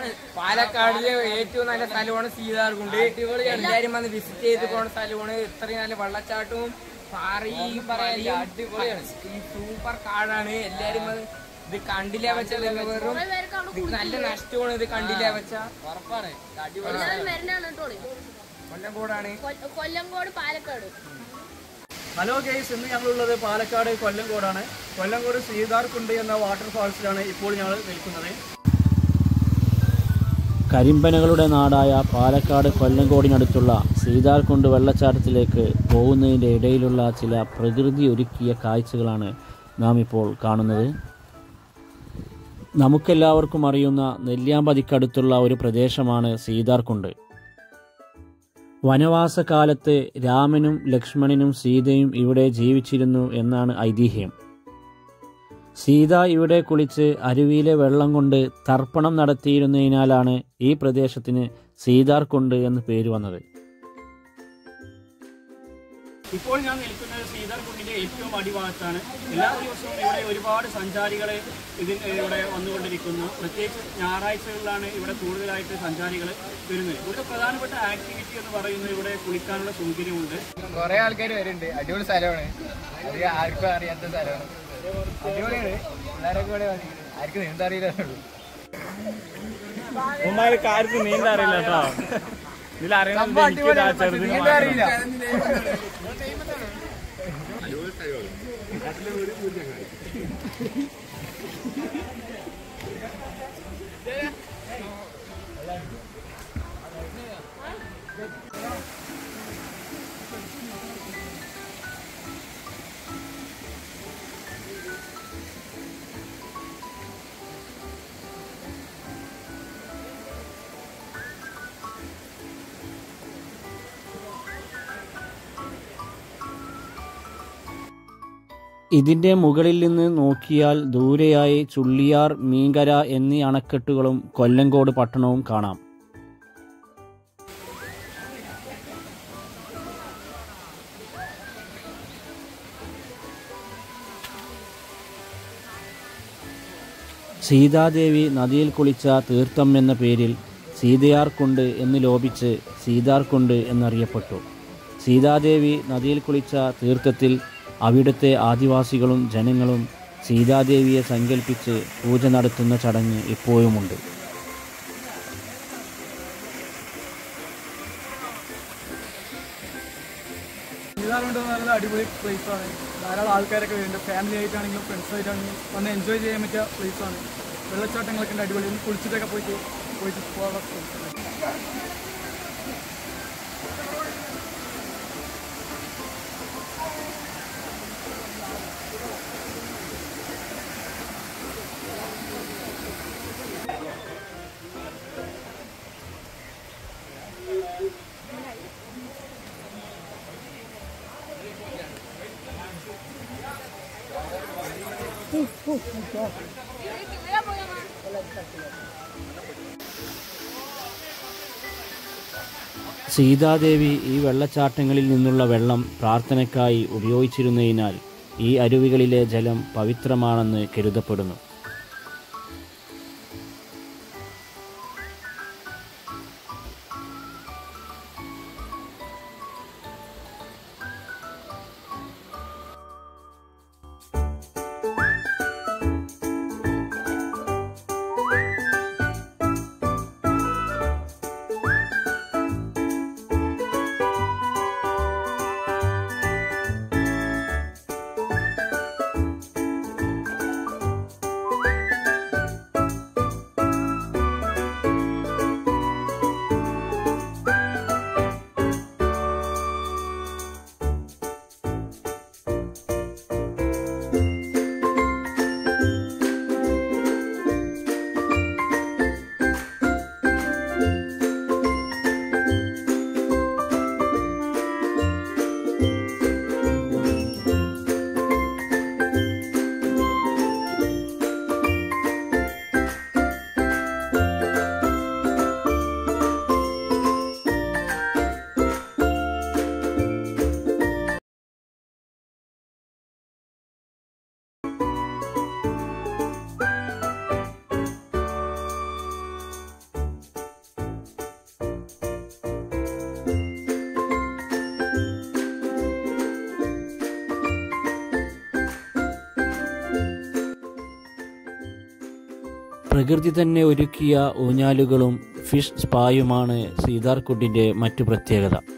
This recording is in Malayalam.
പാലക്കാടിലെ ഏറ്റവും നല്ല സ്ഥലമാണ് സീതാർകുണ്ട് എല്ലാരും വന്ന് വിസിറ്റ് ചെയ്ത് പോകുന്ന സ്ഥലമാണ് ഇത്രയും നല്ല വെള്ളച്ചാട്ടവും പാറയും പറയാൻ അടിപൊളിയാണ് സൂപ്പർ കാടാണ് എല്ലാരും വന്ന് ഇത് കണ്ടില്ല വെച്ച വെറും ഇത് നല്ല നഷ്ടമാണ് ഇത് കണ്ടില്ല വെച്ച ഉറപ്പാണ് അടിപൊളി വരുന്നതാണ് കേട്ടോ കൊല്ലംകോടാണ് കൊല്ലങ്കോട് പാലക്കാട് ഹലോ ഗെയ്സ് ഇന്ന് ഞങ്ങളുള്ളത് പാലക്കാട് കൊല്ലംകോടാണ് കൊല്ലംകോട് സീതാർകുണ്ട് എന്ന വാട്ടർഫാൾസിലാണ് ഇപ്പോൾ ഞങ്ങൾ നിൽക്കുന്നത് കരിമ്പനകളുടെ നാടായ പാലക്കാട് കൊല്ലങ്കോടിനടുത്തുള്ള സീതാർകുണ്ട് വെള്ളച്ചാട്ടത്തിലേക്ക് പോകുന്നതിൻ്റെ ഇടയിലുള്ള ചില പ്രകൃതി ഒരുക്കിയ കാഴ്ചകളാണ് നാം ഇപ്പോൾ കാണുന്നത് നമുക്കെല്ലാവർക്കും അറിയുന്ന നെല്ലിയാമ്പതിക്കടുത്തുള്ള ഒരു പ്രദേശമാണ് സീതാർകുണ്ട് വനവാസകാലത്ത് രാമനും ലക്ഷ്മണനും സീതയും ഇവിടെ ജീവിച്ചിരുന്നു എന്നാണ് ഐതിഹ്യം സീത ഇവിടെ കുളിച്ച് അരുവിയിലെ വെള്ളം കൊണ്ട് തർപ്പണം നടത്തിയിരുന്നതിനാലാണ് ഈ പ്രദേശത്തിന് സീതാർകുണ്ട് എന്ന് പേര് വന്നത് ഇപ്പോൾ ഞാൻ നിൽക്കുന്നത് സീതാർകുണ്ടിന്റെ ഏറ്റവും അടിഭാഗത്താണ് എല്ലാ ദിവസവും ഇവിടെ ഒരുപാട് സഞ്ചാരികൾ ഇതിന് ഇവിടെ വന്നുകൊണ്ടിരിക്കുന്നു പ്രത്യേകിച്ച് ഞായറാഴ്ചകളിലാണ് ഇവിടെ കൂടുതലായിട്ട് സഞ്ചാരികൾ വരുന്നത് ഇവിടുത്തെ പ്രധാനപ്പെട്ട ആക്ടിവിറ്റി എന്ന് പറയുന്നത് ഇവിടെ കുളിക്കാനുള്ള സൗകര്യമുണ്ട് കൊറേ ആൾക്കാർ വരുന്നുണ്ട് അടിപൊളി സ്ഥലമാണ് അത് ആർക്കും അറിയാത്ത സ്ഥലമാണ് അടിപൊളിയാണ് പിള്ളേരൊക്കെ ഇവിടെ വന്നിട്ടുണ്ട് ആർക്കും നീന്താ അറിയില്ലുള്ളൂ ഉമ്മാർക്ക് ആർക്കും നീന്താ അറിയില്ല കേട്ടോ ഇതിൽ നീന്താ അറിയില്ല ഇതിൻ്റെ മുകളിൽ നിന്ന് നോക്കിയാൽ ദൂരെയായി ചുള്ളിയാർ മീങ്കര എന്നീ അണക്കെട്ടുകളും കൊല്ലങ്കോട് പട്ടണവും കാണാം സീതാദേവി നദിയിൽ കുളിച്ച തീർത്ഥം എന്ന പേരിൽ സീതയാർകുണ്ട് എന്ന് ലോപിച്ച് സീതാർകുണ്ട് എന്നറിയപ്പെട്ടു സീതാദേവി നദിയിൽ കുളിച്ച തീർത്ഥത്തിൽ അവിടുത്തെ ആദിവാസികളും ജനങ്ങളും സീതാദേവിയെ സങ്കല്പിച്ച് പൂജ നടത്തുന്ന ചടങ്ങ് ഇപ്പോഴുമുണ്ട് സീതാർകുണ്ട് എന്ന് പറയുന്നത് അടിപൊളി പ്ലേസ് ആണ് ധാരാളം ആൾക്കാരൊക്കെ വരുന്നുണ്ട് ഫാമിലി ആയിട്ടാണെങ്കിലും ഫ്രണ്ട്സ് ആയിട്ടാണെങ്കിലും വന്ന് എൻജോയ് ചെയ്യാൻ പറ്റിയ പ്ലേസ് ആണ് വെള്ളച്ചാട്ടങ്ങളൊക്കെ ഉണ്ട് അടിപൊളി ഒന്ന് കുളിച്ചിട്ടൊക്കെ പോയിട്ട് പോയിട്ട് പോകാനുള്ള place ആണ്. സീതാദേവി ഈ വെള്ളച്ചാട്ടങ്ങളിൽ നിന്നുള്ള വെള്ളം പ്രാർത്ഥനയ്ക്കായി ഉപയോഗിച്ചിരുന്നതിനാൽ ഈ അരുവികളിലെ ജലം പവിത്രമാണെന്ന് കരുതപ്പെടുന്നു പ്രകൃതി തന്നെ ഒരുക്കിയ ഊഞ്ഞാലുകളും ഫിഷ് സ്പായുമാണ് സീതാർകുണ്ടിൻ്റെ മറ്റു പ്രത്യേകത